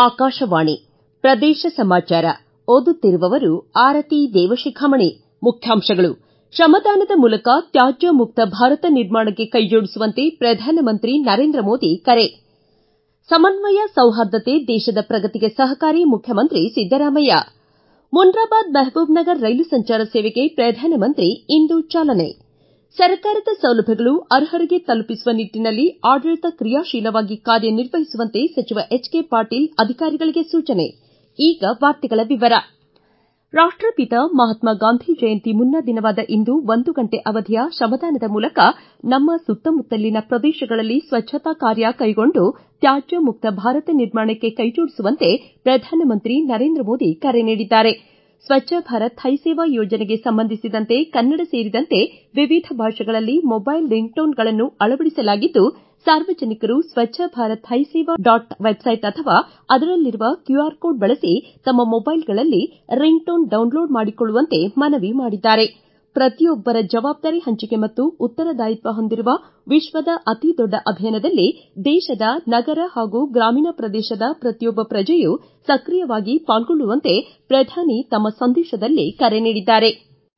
ಆಕಾಶವಾಣಿ ಪ್ರದೇಶ ಸಮಾಚಾರ ಓದುತ್ತಿರುವವರು ಆರತಿ ದೇವಶಿಖಾಮಣಿ ಮುಖ್ಯಾಂಶಗಳು ಶ್ರಮದಾನದ ಮೂಲಕ ತ್ಯಾಜ್ಯ ಮುಕ್ತ ಭಾರತ ನಿರ್ಮಾಣಕ್ಕೆ ಕೈಜೋಡಿಸುವಂತೆ ಪ್ರಧಾನಮಂತ್ರಿ ನರೇಂದ್ರ ಮೋದಿ ಕರೆ ಸಮನ್ವಯ ಸೌಹಾರ್ದತೆ ದೇಶದ ಪ್ರಗತಿಗೆ ಸಹಕಾರಿ ಮುಖ್ಯಮಂತ್ರಿ ಸಿದ್ದರಾಮಯ್ಯ ಮುನ್ರಾಬಾದ್ ಮೆಹಬೂಬ್ನಗರ್ ರೈಲು ಸಂಚಾರ ಸೇವೆಗೆ ಪ್ರಧಾನಮಂತ್ರಿ ಇಂದು ಚಾಲನೆ ಸರ್ಕಾರದ ಸೌಲಭ್ಯಗಳು ಅರ್ಹರಿಗೆ ತಲುಪಿಸುವ ನಿಟ್ಟನಲ್ಲಿ ಆಡಳಿತ ಕ್ರಿಯಾಶೀಲವಾಗಿ ಕಾರ್ಯನಿರ್ವಹಿಸುವಂತೆ ಸಚಿವ ಎಚ್ ಕೆ ಪಾಟೀಲ್ ಅಧಿಕಾರಿಗಳಿಗೆ ಸೂಚನೆ ಈಗ ವಾರ್ತೆಗಳ ವಿವರ ರಾಷ್ಟಪಿತ ಮಹಾತ್ಮ ಗಾಂಧಿ ಜಯಂತಿ ಮುನ್ನಾ ದಿನವಾದ ಇಂದು ಒಂದು ಗಂಟೆ ಅವಧಿಯ ಶ್ರಮದಾನದ ಮೂಲಕ ನಮ್ಮ ಸುತ್ತಮುತ್ತಲಿನ ಪ್ರದೇಶಗಳಲ್ಲಿ ಸ್ವಚ್ಛತಾ ಕಾರ್ಯ ಕೈಗೊಂಡು ತ್ಯಾಜ್ಯ ಮುಕ್ತ ಭಾರತ ನಿರ್ಮಾಣಕ್ಕೆ ಕೈಜೋಡಿಸುವಂತೆ ಪ್ರಧಾನಮಂತ್ರಿ ನರೇಂದ್ರ ಮೋದಿ ಕರೆ ನೀಡಿದ್ದಾರೆ ಸ್ವಚ್ಛ ಭಾರತ್ ಹೈಸೇವಾ ಯೋಜನೆಗೆ ಸಂಬಂಧಿಸಿದಂತೆ ಕನ್ನಡ ಸೇರಿದಂತೆ ವಿವಿಧ ಭಾಷೆಗಳಲ್ಲಿ ಮೊಬೈಲ್ ರಿಂಗ್ಟೋನ್ಗಳನ್ನು ಅಳವಡಿಸಲಾಗಿದ್ದು ಸಾರ್ವಜನಿಕರು ಸ್ವಚ್ಛ ಭಾರತ್ ಹೈಸೇವಾ ಡಾಟ್ ವೆಬ್ಸೈಟ್ ಅಥವಾ ಅದರಲ್ಲಿರುವ ಕ್ಯೂಆರ್ ಕೋಡ್ ಬಳಸಿ ತಮ್ಮ ಮೊಬೈಲ್ಗಳಲ್ಲಿ ರಿಂಗ್ಟೋನ್ ಡೌನ್ಲೋಡ್ ಮಾಡಿಕೊಳ್ಳುವಂತೆ ಮನವಿ ಮಾಡಿದ್ದಾರೆ ಪ್ರತಿಯೊಬ್ಬರ ಜವಾಬ್ದಾರಿ ಹಂಚಿಕೆ ಮತ್ತು ಉತ್ತರದಾಯಿತ್ವ ಹೊಂದಿರುವ ವಿಶ್ವದ ಅತಿ ದೊಡ್ಡ ಅಭಿಯಾನದಲ್ಲಿ ದೇಶದ ನಗರ ಹಾಗೂ ಗ್ರಾಮೀಣ ಪ್ರದೇಶದ ಪ್ರತಿಯೊಬ್ಬ ಪ್ರಜೆಯೂ ಸಕ್ರಿಯವಾಗಿ ಪಾಲ್ಗೊಳ್ಳುವಂತೆ ಪ್ರಧಾನಿ ತಮ್ಮ ಸಂದೇಶದಲ್ಲಿ ಕರೆ ನೀಡಿದ್ದಾರೆ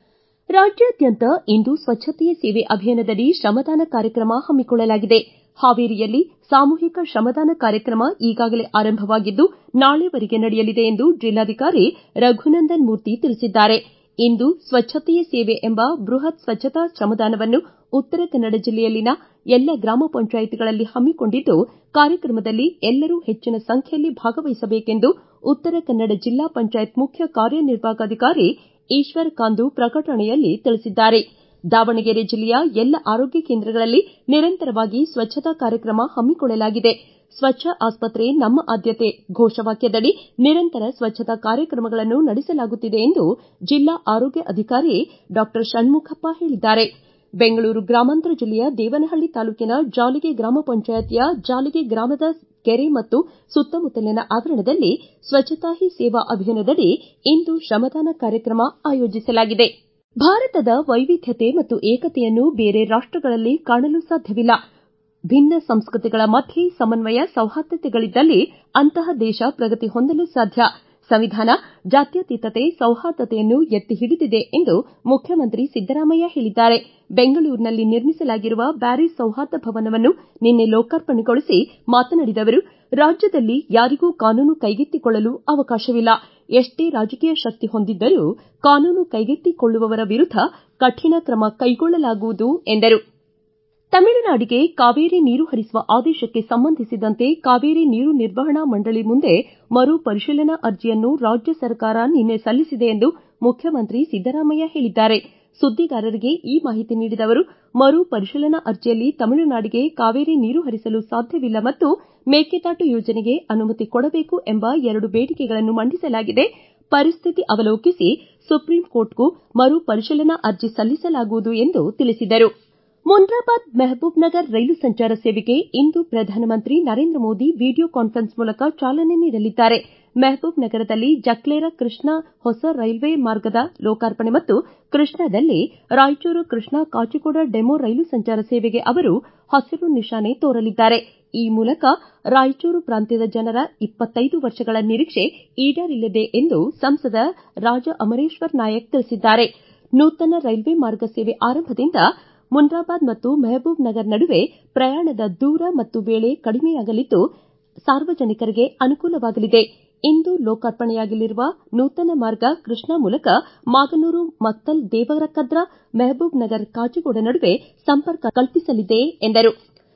ರಾಜ್ಯಾದ್ಯಂತ ಇಂದು ಸ್ವಚ್ಛತೆಯೇ ಸೇವೆ ಅಭಿಯಾನದಡಿ ಶ್ರಮದಾನ ಕಾರ್ಯಕ್ರಮ ಹಮ್ಮಿಕೊಳ್ಳಲಾಗಿದೆ ಹಾವೇರಿಯಲ್ಲಿ ಸಾಮೂಹಿಕ ಶ್ರಮದಾನ ಕಾರ್ಯಕ್ರಮ ಈಗಾಗಲೇ ಆರಂಭವಾಗಿದ್ದು ನಾಳೆವರೆಗೆ ನಡೆಯಲಿದೆ ಎಂದು ಜಿಲ್ಲಾಧಿಕಾರಿ ರಘುನಂದನ್ ಮೂರ್ತಿ ತಿಳಿಸಿದ್ದಾರೆ ಇಂದು ಸ್ವಚ್ಛತೆಯೇ ಸೇವೆ ಎಂಬ ಬೃಹತ್ ಸ್ವಚ್ಛತಾ ಶ್ರಮದಾನವನ್ನು ಉತ್ತರ ಕನ್ನಡ ಜಿಲ್ಲೆಯಲ್ಲಿನ ಎಲ್ಲ ಗ್ರಾಮ ಪಂಚಾಯತ್ಗಳಲ್ಲಿ ಹಮ್ಮಿಕೊಂಡಿದ್ದು ಕಾರ್ಯಕ್ರಮದಲ್ಲಿ ಎಲ್ಲರೂ ಹೆಚ್ಚಿನ ಸಂಖ್ಯೆಯಲ್ಲಿ ಭಾಗವಹಿಸಬೇಕೆಂದು ಉತ್ತರ ಕನ್ನಡ ಜಿಲ್ಲಾ ಪಂಚಾಯತ್ ಮುಖ್ಯ ಕಾರ್ಯನಿರ್ವಾಹಕಾಧಿಕಾರಿ ಈಶ್ವರ ಕಾಂದು ಪ್ರಕಟಣೆಯಲ್ಲಿ ತಿಳಿಸಿದ್ದಾರೆ ದಾವಣಗೆರೆ ಜಿಲ್ಲೆಯ ಎಲ್ಲ ಆರೋಗ್ಯ ಕೇಂದ್ರಗಳಲ್ಲಿ ನಿರಂತರವಾಗಿ ಸ್ವಚ್ಛತಾ ಕಾರ್ಯಕ್ರಮ ಹಮ್ಮಿಕೊಳ್ಳಲಾಗಿದೆ ಸ್ವಚ್ಛ ಆಸ್ಪತ್ರೆ ನಮ್ಮ ಆದ್ಯತೆ ಘೋಷವಾಕ್ಯದಡಿ ನಿರಂತರ ಸ್ವಚ್ಛತಾ ಕಾರ್ಯಕ್ರಮಗಳನ್ನು ನಡೆಸಲಾಗುತ್ತಿದೆ ಎಂದು ಜಿಲ್ಲಾ ಆರೋಗ್ಯ ಅಧಿಕಾರಿ ಡಾ ಷಣ್ಮುಖಪ್ಪ ಹೇಳಿದ್ದಾರೆ ಬೆಂಗಳೂರು ಗ್ರಾಮಾಂತರ ಜಿಲ್ಲೆಯ ದೇವನಹಳ್ಳಿ ತಾಲೂಕಿನ ಜಾಲಿಗೆ ಗ್ರಾಮ ಪಂಚಾಯತ್ನ ಜಾಲಿಗೆ ಗ್ರಾಮದ ಕೆರೆ ಮತ್ತು ಸುತ್ತಮುತ್ತಲಿನ ಆವರಣದಲ್ಲಿ ಸ್ವಚ್ಛತಾ ಹಿ ಸೇವಾ ಅಭಿಯಾನದಡಿ ಇಂದು ಶ್ರಮದಾನ ಕಾರ್ಯಕ್ರಮ ಆಯೋಜಿಸಲಾಗಿದೆ ಭಾರತದ ವೈವಿಧ್ಯತೆ ಮತ್ತು ಏಕತೆಯನ್ನು ಬೇರೆ ರಾಷ್ಟಗಳಲ್ಲಿ ಕಾಣಲು ಸಾಧ್ಯವಿಲ್ಲ ಭಿನ್ನ ಸಂಸ್ಕೃತಿಗಳ ಮಧ್ಯೆ ಸಮನ್ವಯ ಸೌಹಾರ್ದತೆಗಳಿದ್ದಲ್ಲಿ ಅಂತಹ ದೇಶ ಪ್ರಗತಿ ಹೊಂದಲು ಸಾಧ್ಯ ಸಂವಿಧಾನ ಜಾತ್ಯತೀತತೆ ಸೌಹಾರ್ದತೆಯನ್ನು ಎತ್ತಿ ಹಿಡಿದಿದೆ ಎಂದು ಮುಖ್ಯಮಂತ್ರಿ ಸಿದ್ದರಾಮಯ್ಯ ಹೇಳಿದ್ದಾರೆ ಬೆಂಗಳೂರಿನಲ್ಲಿ ನಿರ್ಮಿಸಲಾಗಿರುವ ಬ್ಯಾರೀಸ್ ಸೌಹಾರ್ದ ಭವನವನ್ನು ನಿನ್ನೆ ಲೋಕಾರ್ಪಣೆಗೊಳಿಸಿ ಮಾತನಾಡಿದ ಅವರು ರಾಜ್ಯದಲ್ಲಿ ಯಾರಿಗೂ ಕಾನೂನು ಕೈಗೆತ್ತಿಕೊಳ್ಳಲು ಅವಕಾಶವಿಲ್ಲ ಎಷ್ಟೇ ರಾಜಕೀಯ ಶಕ್ತಿ ಹೊಂದಿದ್ದರೂ ಕಾನೂನು ಕೈಗೆತ್ತಿಕೊಳ್ಳುವವರ ವಿರುದ್ಧ ಕಠಿಣ ಕ್ರಮ ಕೈಗೊಳ್ಳಲಾಗುವುದು ಎಂದರು ತಮಿಳುನಾಡಿಗೆ ಕಾವೇರಿ ನೀರು ಹರಿಸುವ ಆದೇಶಕ್ಕೆ ಸಂಬಂಧಿಸಿದಂತೆ ಕಾವೇರಿ ನೀರು ನಿರ್ವಹಣಾ ಮಂಡಳಿ ಮುಂದೆ ಮರು ಪರಿಶೀಲನಾ ಅರ್ಜಿಯನ್ನು ರಾಜ್ಯ ಸರ್ಕಾರ ನಿನ್ನೆ ಸಲ್ಲಿಸಿದೆ ಎಂದು ಮುಖ್ಯಮಂತ್ರಿ ಸಿದ್ದರಾಮಯ್ಯ ಹೇಳಿದ್ದಾರೆ ಸುದ್ದಿಗಾರರಿಗೆ ಈ ಮಾಹಿತಿ ನೀಡಿದ ಅವರು ಮರು ಪರಿಶೀಲನಾ ಅರ್ಜಿಯಲ್ಲಿ ತಮಿಳುನಾಡಿಗೆ ಕಾವೇರಿ ನೀರು ಹರಿಸಲು ಸಾಧ್ಯವಿಲ್ಲ ಮತ್ತು ಮೇಕೆದಾಟು ಯೋಜನೆಗೆ ಅನುಮತಿ ಕೊಡಬೇಕು ಎಂಬ ಎರಡು ಬೇಡಿಕೆಗಳನ್ನು ಮಂಡಿಸಲಾಗಿದೆ ಪರಿಸ್ಥಿತಿ ಅವಲೋಕಿಸಿ ಸುಪ್ರೀಂ ಕೋರ್ಟ್ಗೂ ಮರು ಪರಿಶೀಲನಾ ಅರ್ಜಿ ಸಲ್ಲಿಸಲಾಗುವುದು ಎಂದು ತಿಳಿಸಿದರು ಮುನ್ರಾಬಾದ್ ಮೆಹಬೂಬ್ನಗರ್ ರೈಲು ಸಂಚಾರ ಸೇವೆಗೆ ಇಂದು ಪ್ರಧಾನಮಂತ್ರಿ ನರೇಂದ್ರ ಮೋದಿ ವಿಡಿಯೋ ಕಾನ್ಫರೆನ್ಸ್ ಮೂಲಕ ಚಾಲನೆ ನೀಡಲಿದ್ದಾರೆ ಮೆಹಬೂಬ್ ನಗರದಲ್ಲಿ ಜಕ್ಲೇರ ಕೃಷ್ಣಾ ಹೊಸ ರೈಲ್ವೆ ಮಾರ್ಗದ ಲೋಕಾರ್ಪಣೆ ಮತ್ತು ಕೃಷ್ಣಾದಲ್ಲಿ ರಾಯಚೂರು ಕೃಷ್ಣಾ ಕಾಚಿಗೂಡ ಡೆಮು ರೈಲು ಸಂಚಾರ ಸೇವೆಗೆ ಅವರು ಹಸಿರು ನಿಶಾನೆ ತೋರಲಿದ್ದಾರೆ ಈ ಮೂಲಕ ರಾಯಚೂರು ಪ್ರಾಂತ್ಯದ ಜನರ ಇಪ್ಪತ್ತೈದು ವರ್ಷಗಳ ನಿರೀಕ್ಷೆ ಈಡೇರಲಿದೆ ಎಂದು ಸಂಸದ ರಾಜ ಅಮರೇಶ್ವರ್ ನಾಯಕ್ ತಿಳಿಸಿದ್ದಾರೆ ನೂತನ ರೈಲ್ವೆ ಮಾರ್ಗ ಸೇವೆ ಆರಂಭದಿಂದ ಮುನ್ರಾಬಾದ್ ಮತ್ತು ಮೆಹಬೂಬ್ ನಗರ್ ನಡುವೆ ಪ್ರಯಾಣದ ದೂರ ಮತ್ತು ವೇಳೆ ಕಡಿಮೆಯಾಗಲಿದ್ದು ಸಾರ್ವಜನಿಕರಿಗೆ ಅನುಕೂಲವಾಗಲಿದೆ ಇಂದು ಲೋಕಾರ್ಪಣೆಯಾಗಲಿರುವ ನೂತನ ಮಾರ್ಗ ಕೃಷ್ಣಾ ಮೂಲಕ ಮಾಗನೂರು ಮಕ್ತಲ್ ದೇವರಕದ್ರ ಮೆಹಬೂಬ್ ನಗರ್ ಕಾಚಿಗೂಡ ನಡುವೆ ಸಂಪರ್ಕ ಕಲ್ಪಿಸಲಿದೆ ಎಂದರು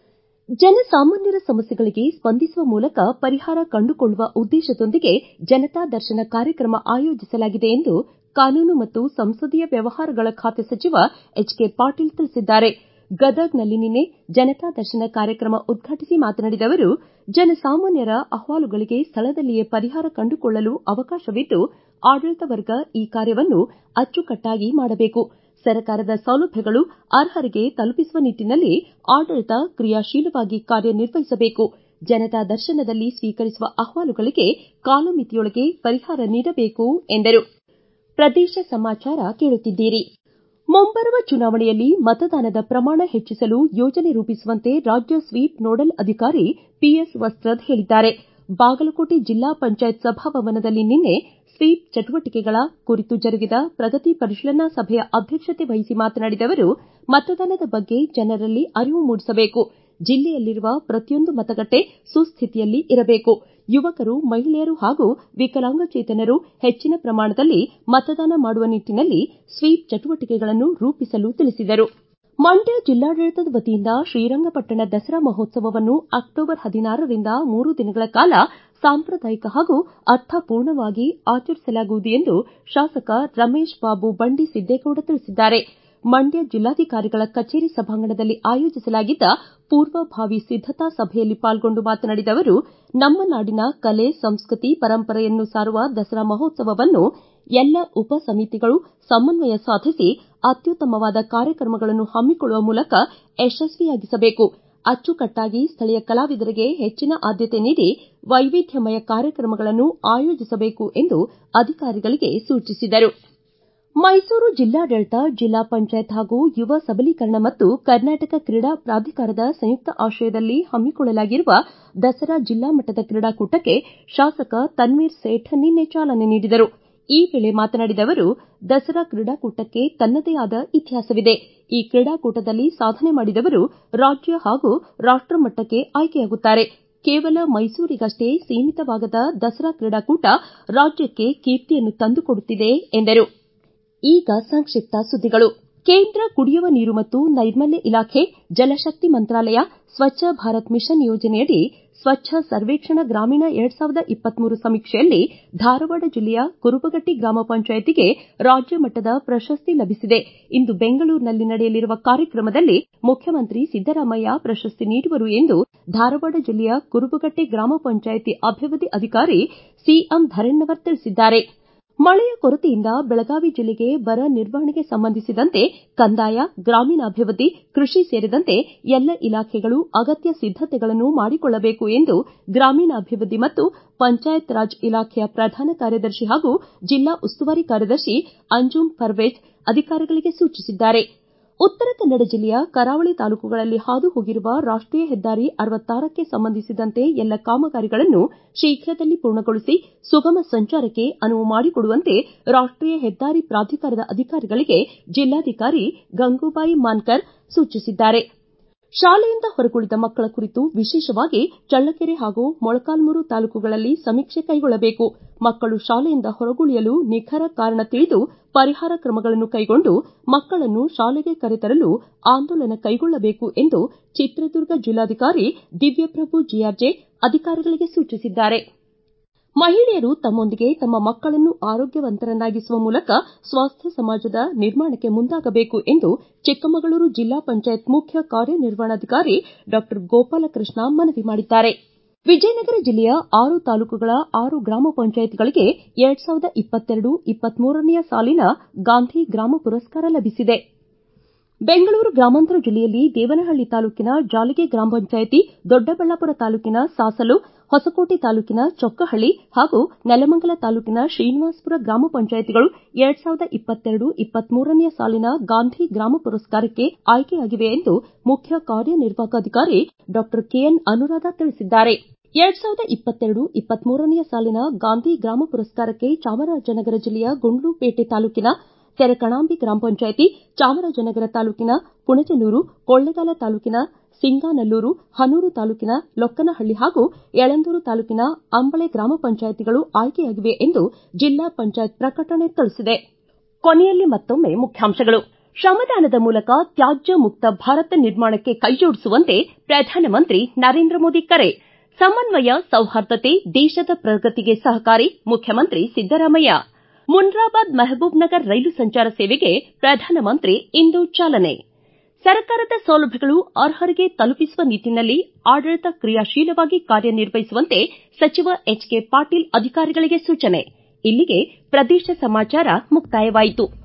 ಜನಸಾಮಾನ್ಯರ ಸಮಸ್ಯೆಗಳಿಗೆ ಸ್ಪಂದಿಸುವ ಮೂಲಕ ಪರಿಹಾರ ಕಂಡುಕೊಳ್ಳುವ ಉದ್ದೇಶದೊಂದಿಗೆ ಜನತಾ ದರ್ಶನ ಕಾರ್ಯಕ್ರಮ ಆಯೋಜಿಸಲಾಗಿದೆ ಎಂದು ಕಾನೂನು ಮತ್ತು ಸಂಸದೀಯ ವ್ಯವಹಾರಗಳ ಖಾತೆ ಸಚಿವ ಎಚ್ ಕೆ ಪಾಟೀಲ್ ತಿಳಿಸಿದ್ದಾರೆ ಗದಗ್ನಲ್ಲಿ ನಿನ್ನೆ ಜನತಾ ದರ್ಶನ ಕಾರ್ಯಕ್ರಮ ಉದ್ಘಾಟಿಸಿ ಮಾತನಾಡಿದ ಅವರು ಜನಸಾಮಾನ್ಯರ ಅಹವಾಲುಗಳಿಗೆ ಸ್ಥಳದಲ್ಲಿಯೇ ಪರಿಹಾರ ಕಂಡುಕೊಳ್ಳಲು ಅವಕಾಶವಿದ್ದು ಆಡಳಿತ ವರ್ಗ ಈ ಕಾರ್ಯವನ್ನು ಅಚ್ಚುಕಟ್ಟಾಗಿ ಮಾಡಬೇಕು ಸರ್ಕಾರದ ಸೌಲಭ್ಯಗಳು ಅರ್ಹರಿಗೆ ತಲುಪಿಸುವ ನಿಟ್ಟನಲ್ಲಿ ಆಡಳಿತ ಕ್ರಿಯಾಶೀಲವಾಗಿ ಕಾರ್ಯನಿರ್ವಹಿಸಬೇಕು ಜನತಾ ದರ್ಶನದಲ್ಲಿ ಸ್ವೀಕರಿಸುವ ಅಹವಾಲುಗಳಿಗೆ ಕಾಲಮಿತಿಯೊಳಗೆ ಪರಿಹಾರ ನೀಡಬೇಕು ಎಂದರು ಪ್ರದೇಶ ಸಮಾಚಾರ ಕೇಳುತ್ತಿದ್ದೀರಿ ಮುಂಬರುವ ಚುನಾವಣೆಯಲ್ಲಿ ಮತದಾನದ ಪ್ರಮಾಣ ಹೆಚ್ಚಿಸಲು ಯೋಜನೆ ರೂಪಿಸುವಂತೆ ರಾಜ್ಯ ಸ್ವೀಪ್ ನೋಡಲ್ ಅಧಿಕಾರಿ ಪಿಎಸ್ ವಸ್ತ್ರದ್ ಹೇಳಿದ್ದಾರೆ ಬಾಗಲಕೋಟೆ ಜಿಲ್ಲಾ ಪಂಚಾಯತ್ ಸಭಾಭವನದಲ್ಲಿ ನಿನ್ನೆ ಸ್ವೀಪ್ ಚಟುವಟಿಕೆಗಳ ಕುರಿತು ಜರುಗಿದ ಪ್ರಗತಿ ಪರಿಶೀಲನಾ ಸಭೆಯ ಅಧ್ಯಕ್ಷತೆ ವಹಿಸಿ ಮಾತನಾಡಿದ ಅವರು ಮತದಾನದ ಬಗ್ಗೆ ಜನರಲ್ಲಿ ಅರಿವು ಮೂಡಿಸಬೇಕು ಜಿಲ್ಲೆಯಲ್ಲಿರುವ ಪ್ರತಿಯೊಂದು ಮತಗಟ್ಟೆ ಸುಸ್ಥಿತಿಯಲ್ಲಿ ಇರಬೇಕು ಯುವಕರು ಮಹಿಳೆಯರು ಹಾಗೂ ವಿಕಲಾಂಗಚೇತನರು ಹೆಚ್ಚಿನ ಪ್ರಮಾಣದಲ್ಲಿ ಮತದಾನ ಮಾಡುವ ನಿಟ್ಟನಲ್ಲಿ ಸ್ವೀಪ್ ಚಟುವಟಿಕೆಗಳನ್ನು ರೂಪಿಸಲು ತಿಳಿಸಿದರು ಮಂಡ್ಯ ಜಿಲ್ಲಾಡಳಿತದ ವತಿಯಿಂದ ಶ್ರೀರಂಗಪಟ್ಟಣ ದಸರಾ ಮಹೋತ್ಸವವನ್ನು ಅಕ್ಟೋಬರ್ ಹದಿನಾರರಿಂದ ಮೂರು ದಿನಗಳ ಕಾಲ ಸಾಂಪ್ರದಾಯಿಕ ಹಾಗೂ ಅರ್ಥಪೂರ್ಣವಾಗಿ ಆಚರಿಸಲಾಗುವುದು ಎಂದು ಶಾಸಕ ರಮೇಶ್ ಬಾಬು ಬಂಡಿ ಸಿದ್ದೇಗೌಡ ತಿಳಿಸಿದ್ದಾರೆ ಮಂಡ್ಯ ಜಿಲ್ಲಾಧಿಕಾರಿಗಳ ಕಚೇರಿ ಸಭಾಂಗಣದಲ್ಲಿ ಆಯೋಜಿಸಲಾಗಿದ್ದ ಪೂರ್ವಭಾವಿ ಸಿದ್ದತಾ ಸಭೆಯಲ್ಲಿ ಪಾಲ್ಗೊಂಡು ಮಾತನಾಡಿದ ಅವರು ನಮ್ಮ ನಾಡಿನ ಕಲೆ ಸಂಸ್ಕೃತಿ ಪರಂಪರೆಯನ್ನು ಸಾರುವ ದಸರಾ ಮಹೋತ್ಸವವನ್ನು ಎಲ್ಲ ಉಪ ಸಮಿತಿಗಳು ಸಮನ್ವಯ ಸಾಧಿಸಿ ಅತ್ಯುತ್ತಮವಾದ ಕಾರ್ಯಕ್ರಮಗಳನ್ನು ಹಮ್ಮಿಕೊಳ್ಳುವ ಮೂಲಕ ಯಶಸ್ವಿಯಾಗಿಸಬೇಕು ಅಚ್ಚುಕಟ್ಟಾಗಿ ಸ್ಥಳೀಯ ಕಲಾವಿದರಿಗೆ ಹೆಚ್ಚಿನ ಆದ್ಯತೆ ನೀಡಿ ವೈವಿಧ್ಯಮಯ ಕಾರ್ಯಕ್ರಮಗಳನ್ನು ಆಯೋಜಿಸಬೇಕು ಎಂದು ಅಧಿಕಾರಿಗಳಿಗೆ ಸೂಚಿಸಿದರು ಮೈಸೂರು ಜಿಲ್ಲಾಡಳಿತ ಜಿಲ್ಲಾ ಪಂಚಾಯತ್ ಹಾಗೂ ಯುವ ಸಬಲೀಕರಣ ಮತ್ತು ಕರ್ನಾಟಕ ಕ್ರೀಡಾ ಪ್ರಾಧಿಕಾರದ ಸಂಯುಕ್ತ ಆಶ್ರಯದಲ್ಲಿ ಹಮ್ಮಿಕೊಳ್ಳಲಾಗಿರುವ ದಸರಾ ಜಿಲ್ಲಾ ಮಟ್ಟದ ಕ್ರೀಡಾಕೂಟಕ್ಕೆ ಶಾಸಕ ತನ್ವೀರ್ ಸೇಠ್ ನಿನ್ನೆ ಚಾಲನೆ ನೀಡಿದರು ಈ ವೇಳೆ ಮಾತನಾಡಿದ ಅವರು ದಸರಾ ಕ್ರೀಡಾಕೂಟಕ್ಕೆ ತನ್ನದೇ ಆದ ಇತಿಹಾಸವಿದೆ ಈ ಕ್ರೀಡಾಕೂಟದಲ್ಲಿ ಸಾಧನೆ ಮಾಡಿದವರು ರಾಜ್ಯ ಹಾಗೂ ರಾಷ್ಟ ಮಟ್ಟಕ್ಕೆ ಆಯ್ಕೆಯಾಗುತ್ತಾರೆ ಕೇವಲ ಮೈಸೂರಿಗಷ್ಟೇ ಸೀಮಿತವಾಗದ ದಸರಾ ಕ್ರೀಡಾಕೂಟ ರಾಜ್ಯಕ್ಕೆ ಕೀರ್ತಿಯನ್ನು ತಂದುಕೊಡುತ್ತಿದೆ ಎಂದರು ಈಗ ಸಂಕ್ಷಿಪ್ತ ಸುದ್ದಿಗಳು ಕೇಂದ್ರ ಕುಡಿಯುವ ನೀರು ಮತ್ತು ನೈರ್ಮಲ್ಯ ಇಲಾಖೆ ಜಲಶಕ್ತಿ ಮಂತ್ರಾಲಯ ಸ್ವಚ್ಛ ಭಾರತ್ ಮಿಷನ್ ಯೋಜನೆಯಡಿ ಸ್ವಚ್ಛ ಸರ್ವೇಕ್ಷಣ ಗ್ರಾಮೀಣ ಎರಡ್ ಸಾವಿರದ ಇಪ್ಪತ್ಮೂರು ಸಮೀಕ್ಷೆಯಲ್ಲಿ ಧಾರವಾಡ ಜಿಲ್ಲೆಯ ಕುರುಬಗಟ್ಟಿ ಗ್ರಾಮ ಪಂಚಾಯತಿಗೆ ರಾಜ್ಯ ಮಟ್ಟದ ಪ್ರಶಸ್ತಿ ಲಭಿಸಿದೆ ಇಂದು ಬೆಂಗಳೂರಿನಲ್ಲಿ ನಡೆಯಲಿರುವ ಕಾರ್ಯಕ್ರಮದಲ್ಲಿ ಮುಖ್ಯಮಂತ್ರಿ ಸಿದ್ದರಾಮಯ್ಯ ಪ್ರಶಸ್ತಿ ನೀಡುವರು ಎಂದು ಧಾರವಾಡ ಜಿಲ್ಲೆಯ ಕುರುಬಗಟ್ಟಿ ಗ್ರಾಮ ಪಂಚಾಯಿತಿ ಅಭಿವೃದ್ಧಿ ಅಧಿಕಾರಿ ಸಿಎಂ ಧರಣವರ್ ತಿಳಿಸಿದ್ದಾರೆ ಮಳೆಯ ಕೊರತೆಯಿಂದ ಬೆಳಗಾವಿ ಜಿಲ್ಲೆಗೆ ಬರ ನಿರ್ವಹಣೆಗೆ ಸಂಬಂಧಿಸಿದಂತೆ ಕಂದಾಯ ಗ್ರಾಮೀಣಾಭಿವೃದ್ಧಿ ಕೃಷಿ ಸೇರಿದಂತೆ ಎಲ್ಲ ಇಲಾಖೆಗಳು ಅಗತ್ಯ ಸಿದ್ದತೆಗಳನ್ನು ಮಾಡಿಕೊಳ್ಳಬೇಕು ಎಂದು ಗ್ರಾಮೀಣಾಭಿವೃದ್ಧಿ ಮತ್ತು ಪಂಚಾಯತ್ ರಾಜ್ ಇಲಾಖೆಯ ಪ್ರಧಾನ ಕಾರ್ಯದರ್ಶಿ ಹಾಗೂ ಜಿಲ್ಲಾ ಉಸ್ತುವಾರಿ ಕಾರ್ಯದರ್ಶಿ ಅಂಜುಮ್ ಪರ್ವೇಜ್ ಅಧಿಕಾರಿಗಳಿಗೆ ಸೂಚಿಸಿದ್ದಾರೆ ಉತ್ತರ ಕನ್ನಡ ಜಿಲ್ಲೆಯ ಕರಾವಳಿ ತಾಲೂಕುಗಳಲ್ಲಿ ಹಾದು ಹೋಗಿರುವ ರಾಷ್ಟೀಯ ಹೆದ್ದಾರಿ ಕ್ಕೆ ಸಂಬಂಧಿಸಿದಂತೆ ಎಲ್ಲ ಕಾಮಗಾರಿಗಳನ್ನು ಶೀಘ್ರದಲ್ಲಿ ಪೂರ್ಣಗೊಳಿಸಿ ಸುಗಮ ಸಂಚಾರಕ್ಕೆ ಅನುವು ಮಾಡಿಕೊಡುವಂತೆ ರಾಷ್ಟೀಯ ಹೆದ್ದಾರಿ ಪ್ರಾಧಿಕಾರದ ಅಧಿಕಾರಿಗಳಿಗೆ ಜಿಲ್ಲಾಧಿಕಾರಿ ಗಂಗೂಬಾಯಿ ಮಾನಕರ್ ಸೂಚಿಸಿದ್ದಾರೆ ಶಾಲೆಯಿಂದ ಹೊರಗುಳಿದ ಮಕ್ಕಳ ಕುರಿತು ವಿಶೇಷವಾಗಿ ಚಳ್ಳಕೆರೆ ಹಾಗೂ ಮೊಳಕಾಲ್ಮೂರು ತಾಲೂಕುಗಳಲ್ಲಿ ಸಮೀಕ್ಷೆ ಕೈಗೊಳ್ಳಬೇಕು ಮಕ್ಕಳು ಶಾಲೆಯಿಂದ ಹೊರಗುಳಿಯಲು ನಿಖರ ಕಾರಣ ತಿಳಿದು ಪರಿಹಾರ ಕ್ರಮಗಳನ್ನು ಕೈಗೊಂಡು ಮಕ್ಕಳನ್ನು ಶಾಲೆಗೆ ಕರೆತರಲು ಆಂದೋಲನ ಕೈಗೊಳ್ಳಬೇಕು ಎಂದು ಚಿತ್ರದುರ್ಗ ಜಿಲ್ಲಾಧಿಕಾರಿ ದಿವ್ಯಪ್ರಭು ಜಿಆರ್ಜೆ ಅಧಿಕಾರಿಗಳಿಗೆ ಸೂಚಿಸಿದ್ದಾರೆ ಮಹಿಳೆಯರು ತಮ್ಮೊಂದಿಗೆ ತಮ್ಮ ಮಕ್ಕಳನ್ನು ಆರೋಗ್ಯವಂತರನ್ನಾಗಿಸುವ ಮೂಲಕ ಸ್ವಾಸ್ಥ್ಯ ಸಮಾಜದ ನಿರ್ಮಾಣಕ್ಕೆ ಮುಂದಾಗಬೇಕು ಎಂದು ಚಿಕ್ಕಮಗಳೂರು ಜಿಲ್ಲಾ ಪಂಚಾಯತ್ ಮುಖ್ಯ ಕಾರ್ಯನಿರ್ವಹಣಾಧಿಕಾರಿ ಡಾ ಗೋಪಾಲಕೃಷ್ಣ ಮನವಿ ಮಾಡಿದ್ದಾರೆ ವಿಜಯನಗರ ಜಿಲ್ಲೆಯ ಆರು ತಾಲೂಕುಗಳ ಆರು ಗ್ರಾಮ ಪಂಚಾಯತ್ಗಳಿಗೆ ಎರಡ್ ಸಾವಿರದ ಇಪ್ಪತ್ತೆರಡು ಇಪ್ಪತ್ಮೂರನೆಯ ಸಾಲಿನ ಗಾಂಧಿ ಗ್ರಾಮ ಪುರಸ್ಕಾರ ಲಭಿಸಿದೆ ಬೆಂಗಳೂರು ಗ್ರಾಮಾಂತರ ಜಿಲ್ಲೆಯಲ್ಲಿ ದೇವನಹಳ್ಳಿ ತಾಲೂಕಿನ ಜಾಲಿಗೆ ಗ್ರಾಮ ಪಂಚಾಯತಿ ದೊಡ್ಡಬಳ್ಳಾಪುರ ತಾಲೂಕಿನ ಸಾಸಲು ಹೊಸಕೋಟೆ ತಾಲೂಕಿನ ಚೊಕ್ಕಹಳ್ಳಿ ಹಾಗೂ ನೆಲಮಂಗಲ ತಾಲೂಕಿನ ಶ್ರೀನಿವಾಸಪುರ ಗ್ರಾಮ ಪಂಚಾಯತಿಗಳು ಎರಡ್ ಸಾವಿರದ ಇಪ್ಪತ್ತೆರಡು ಇಪ್ಪತ್ಮೂರನೆಯ ಸಾಲಿನ ಗಾಂಧಿ ಗ್ರಾಮ ಪುರಸ್ಕಾರಕ್ಕೆ ಆಯ್ಕೆಯಾಗಿವೆ ಎಂದು ಮುಖ್ಯ ಕಾರ್ಯನಿರ್ವಾಹಕ ಅಧಿಕಾರಿ ಡಾ ಕೆಎನ್ ಅನುರಾಧ ತಿಳಿಸಿದ್ದಾರೆ ಎರಡ್ ಸಾವಿರದ ಇಪ್ಪತ್ತೆರಡು ಇಪ್ಪತ್ಮೂರನೆಯ ಸಾಲಿನ ಗಾಂಧಿ ಗ್ರಾಮ ಪುರಸ್ಕಾರಕ್ಕೆ ಚಾಮರಾಜನಗರ ಜಿಲ್ಲೆಯ ಗುಂಡ್ಲುಪೇಟೆ ತಾಲೂಕಿನ ತೆರಕಣಾಂಬಿ ಗ್ರಾಮ ಪಂಚಾಯತಿ ಚಾಮರಾಜನಗರ ತಾಲೂಕಿನ ಪುಣಜನೂರು ಕೊಳ್ಳೇಗಾಲ ತಾಲೂಕಿನ ಸಿಂಗಾನಲ್ಲೂರು ಹನೂರು ತಾಲೂಕಿನ ಲೊಕ್ಕನಹಳ್ಳಿ ಹಾಗೂ ಯಳಂದೂರು ತಾಲೂಕಿನ ಅಂಬಳೆ ಗ್ರಾಮ ಪಂಚಾಯತಿಗಳು ಆಯ್ಕೆಯಾಗಿವೆ ಎಂದು ಜಿಲ್ಲಾ ಪಂಚಾಯತ್ ಪ್ರಕಟಣೆ ತಿಳಿಸಿದೆ ಕೊನೆಯಲ್ಲಿ ಮತ್ತೊಮ್ಮೆ ಮುಖ್ಯಾಂಶಗಳು ಶ್ರಮದಾನದ ಮೂಲಕ ತ್ಯಾಜ್ಯ ಮುಕ್ತ ಭಾರತ ನಿರ್ಮಾಣಕ್ಕೆ ಕೈಜೋಡಿಸುವಂತೆ ಪ್ರಧಾನಮಂತ್ರಿ ನರೇಂದ್ರ ಮೋದಿ ಕರೆ ಸಮನ್ವಯ ಸೌಹಾರ್ದತೆ ದೇಶದ ಪ್ರಗತಿಗೆ ಸಹಕಾರಿ ಮುಖ್ಯಮಂತ್ರಿ ಸಿದ್ದರಾಮಯ್ಯ ಮುನ್ರಾಬಾದ್ ಮೆಹಬೂಬ್ ನಗರ್ ರೈಲು ಸಂಚಾರ ಸೇವೆಗೆ ಪ್ರಧಾನಮಂತ್ರಿ ಇಂದು ಚಾಲನೆ ಸರ್ಕಾರದ ಸೌಲಭ್ಯಗಳು ಅರ್ಹರಿಗೆ ತಲುಪಿಸುವ ನಿಟ್ಟನಲ್ಲಿ ಆಡಳಿತ ಕ್ರಿಯಾಶೀಲವಾಗಿ ಕಾರ್ಯನಿರ್ವಹಿಸುವಂತೆ ಸಚಿವ ಎಚ್ ಕೆ ಪಾಟೀಲ್ ಅಧಿಕಾರಿಗಳಿಗೆ ಸೂಚನೆ ಇಲ್ಲಿಗೆ ಪ್ರದೇಶ ಸಮಾಚಾರ ಮುಕ್ತಾಯವಾಯಿತು